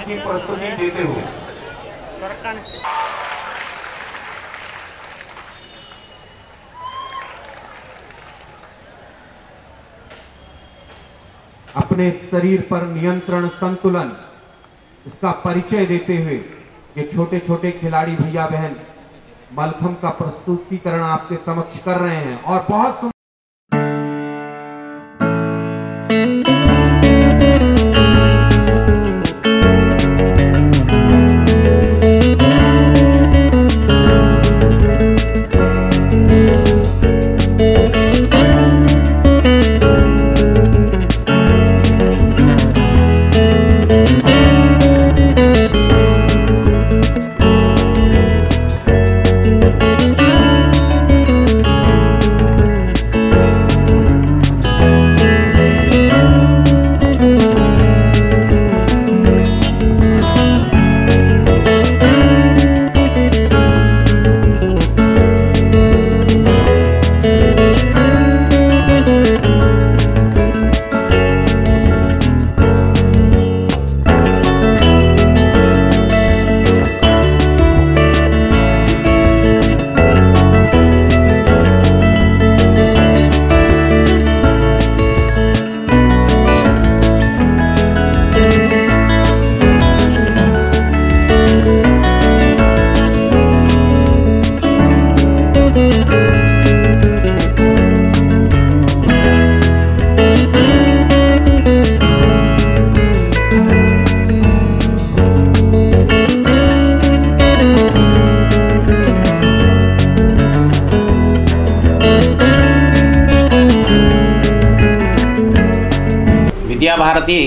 की प्रस्तुति देते हुए अपने शरीर पर नियंत्रण संतुलन इसका परिचय देते हुए ये छोटे छोटे खिलाड़ी भैया बहन मलखम का प्रस्तुतिकरण आपके समक्ष कर रहे हैं और बहुत सुंदर విద్యాభారతి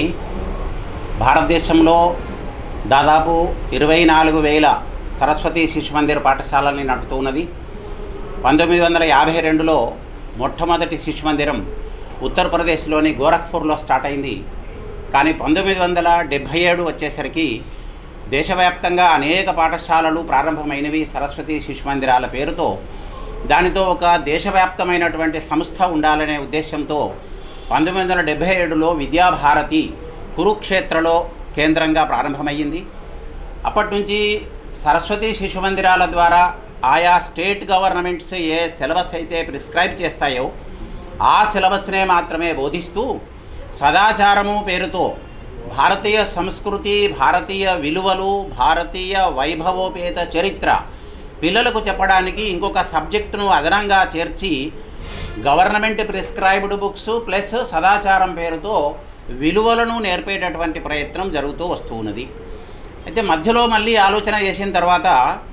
భారతదేశంలో దాదాపు ఇరవై నాలుగు వేల సరస్వతి శిశు మందిర పాఠశాలని నడుపుతూ ఉన్నది పంతొమ్మిది వందల యాభై రెండులో మొట్టమొదటి శిశు మందిరం ఉత్తరప్రదేశ్లోని గోరఖ్పూర్లో స్టార్ట్ అయింది కానీ పంతొమ్మిది వందల డెబ్భై ఏడు వచ్చేసరికి దేశవ్యాప్తంగా అనేక పాఠశాలలు ప్రారంభమైనవి సరస్వతి శిశు మందిరాల పేరుతో దానితో ఒక దేశవ్యాప్తమైనటువంటి సంస్థ ఉండాలనే ఉద్దేశంతో పంతొమ్మిది వందల డెబ్భై ఏడులో విద్యాభారతి కురుక్షేత్రలో కేంద్రంగా ప్రారంభమయ్యింది అప్పటి నుంచి సరస్వతి శిశు మందిరాల ద్వారా ఆయా స్టేట్ గవర్నమెంట్స్ ఏ సిలబస్ అయితే ప్రిస్క్రైబ్ చేస్తాయో ఆ సిలబస్నే మాత్రమే బోధిస్తూ సదాచారము పేరుతో భారతీయ సంస్కృతి భారతీయ విలువలు భారతీయ వైభవోపేత చరిత్ర పిల్లలకు చెప్పడానికి ఇంకొక సబ్జెక్టును అదనంగా చేర్చి గవర్నమెంట్ ప్రిస్క్రైబ్డ్ బుక్స్ ప్లస్ సదాచారం పేరుతో విలువలను నేర్పేటటువంటి ప్రయత్నం జరుగుతూ వస్తూ ఉన్నది అయితే మధ్యలో మళ్ళీ ఆలోచన చేసిన తర్వాత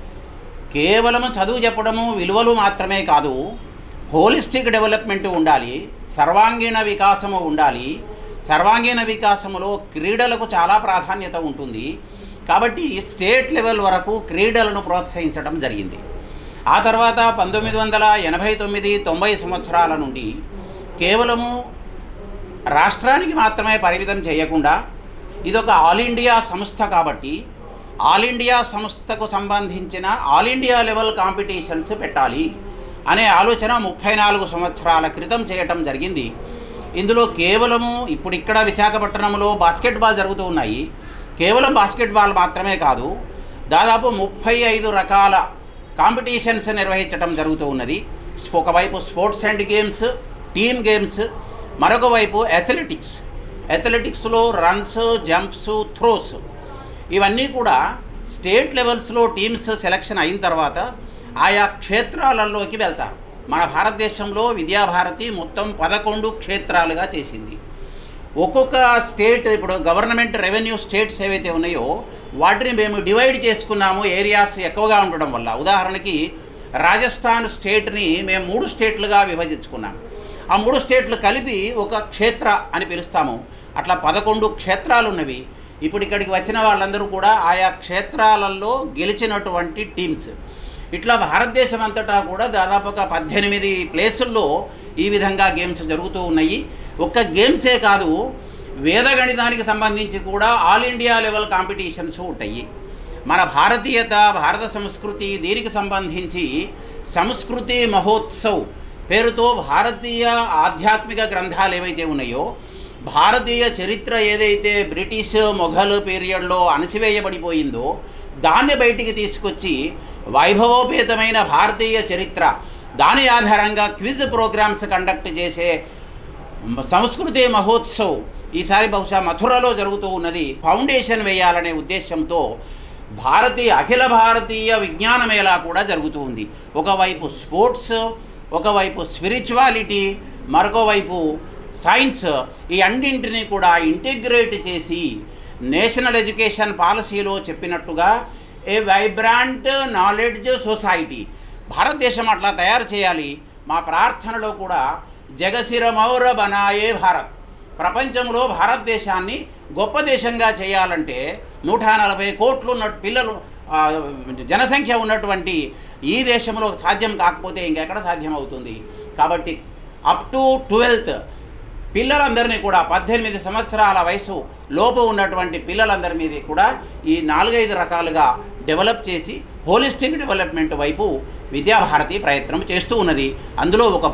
కేవలం చదువు చెప్పడము విలువలు మాత్రమే కాదు హోలిస్టిక్ డెవలప్మెంట్ ఉండాలి సర్వాంగీణ వికాసము ఉండాలి సర్వాంగీణ వికాసములో క్రీడలకు చాలా ప్రాధాన్యత ఉంటుంది కాబట్టి స్టేట్ లెవెల్ వరకు క్రీడలను ప్రోత్సహించడం జరిగింది ఆ తర్వాత పంతొమ్మిది వందల ఎనభై తొమ్మిది తొంభై సంవత్సరాల నుండి కేవలము రాష్ట్రానికి మాత్రమే పరిమితం చేయకుండా ఇదొక ఆల్ ఇండియా సంస్థ కాబట్టి ఆల్ ఇండియా సంస్థకు సంబంధించిన ఆల్ ఇండియా లెవెల్ కాంపిటీషన్స్ పెట్టాలి అనే ఆలోచన ముప్పై నాలుగు సంవత్సరాల క్రితం చేయటం జరిగింది ఇందులో కేవలము ఇప్పుడు ఇక్కడ విశాఖపట్నంలో బాస్కెట్బాల్ జరుగుతూ ఉన్నాయి కేవలం బాస్కెట్బాల్ మాత్రమే కాదు దాదాపు ముప్పై ఐదు రకాల కాంపిటీషన్స్ నిర్వహించడం జరుగుతూ ఉన్నది ఒకవైపు sports and games team games మరొక వైపు అథ్లెటిక్స్ అథ్లెటిక్స్లో రన్స్ జంప్స్ థ్రోస్ ఇవన్నీ కూడా స్టేట్ లెవెల్స్లో టీమ్స్ సెలక్షన్ అయిన తర్వాత ఆయా క్షేత్రాలలోకి వెళ్తారు మన భారతదేశంలో విద్యాభారతి మొత్తం పదకొండు క్షేత్రాలుగా చేసింది ఒక్కొక్క స్టేట్ ఇప్పుడు గవర్నమెంట్ రెవెన్యూ స్టేట్స్ ఏవైతే ఉన్నాయో వాటిని మేము డివైడ్ చేసుకున్నాము ఏరియాస్ ఎక్కువగా ఉండడం వల్ల ఉదాహరణకి రాజస్థాన్ స్టేట్ని మేము మూడు స్టేట్లుగా విభజించుకున్నాం ఆ మూడు స్టేట్లు కలిపి ఒక క్షేత్ర అని పిలుస్తాము అట్లా పదకొండు క్షేత్రాలు ఉన్నవి ఇప్పుడు ఇక్కడికి వచ్చిన వాళ్ళందరూ కూడా ఆయా క్షేత్రాలలో గెలిచినటువంటి టీమ్స్ ఇట్లా భారతదేశం అంతటా కూడా దాదాపు ఒక పద్దెనిమిది ప్లేసుల్లో ఈ విధంగా గేమ్స్ జరుగుతూ ఉన్నాయి ఒక్క గేమ్సే కాదు వేదగణితానికి సంబంధించి కూడా ఆల్ ఇండియా లెవెల్ కాంపిటీషన్స్ ఉంటాయి మన భారతీయత భారత సంస్కృతి దీనికి సంబంధించి సంస్కృతి మహోత్సవ్ పేరుతో భారతీయ ఆధ్యాత్మిక గ్రంథాలు ఏవైతే ఉన్నాయో భారతీయ చరిత్ర ఏదైతే బ్రిటిష్ మొఘల్ పీరియడ్లో అణచివేయబడిపోయిందో దాన్ని బయటికి తీసుకొచ్చి వైభవోపేతమైన భారతీయ చరిత్ర దాని ఆధారంగా క్విజ్ ప్రోగ్రామ్స్ కండక్ట్ చేసే మ- సంస్కృతి మహోత్సవ్ ఈసారి బహుశా మథురలో జరుగుతూ ఉన్నది ఫౌండేషన్ వేయాలనే ఉద్దేశంతో భారతీయ అఖిల భారతీయ విజ్ఞాన మేళా కూడా జరుగుతూ ఉంది ఒకవైపు స్పోర్ట్స్ ఒకవైపు స్పిరిచువాలిటీ మరొక వైపు సైన్స్ ఈ అన్నింటినీ కూడా ఇంటిగ్రేట్ చేసి నేషనల్ ఎడ్యుకేషన్ పాలసీలో చెప్పినట్టుగా ఏ వైబ్రాంట్ నాలెడ్జ్ సొసైటీ భారతదేశం అట్లా తయారు చేయాలి మా ప్రార్థనలో కూడా జగసిర మౌర బనాయే భారత్ ప్రపంచంలో భారతదేశాన్ని గొప్ప దేశంగా చేయాలంటే నూట నలభై కోట్లు ఉన్న పిల్లలు ఆ, జనసంఖ్య ఉన్నటువంటి ఈ దేశంలో సాధ్యం కాకపోతే ఇంకెక్కడ సాధ్యం అవుతుంది కాబట్టి అప్ టు ట్వెల్త్ పిల్లలందరినీ కూడా పద్దెనిమిది సంవత్సరాల వయసు లోపు ఉన్నటువంటి పిల్లలందరి మీద కూడా ఈ నాలుగైదు రకాలుగా డెవలప్ చేసి హోలిస్టిక్ డెవలప్మెంట్ వైపు విద్యాభారతి ప్రయత్నం చేస్తూ ఉన్నది అందులో ఒక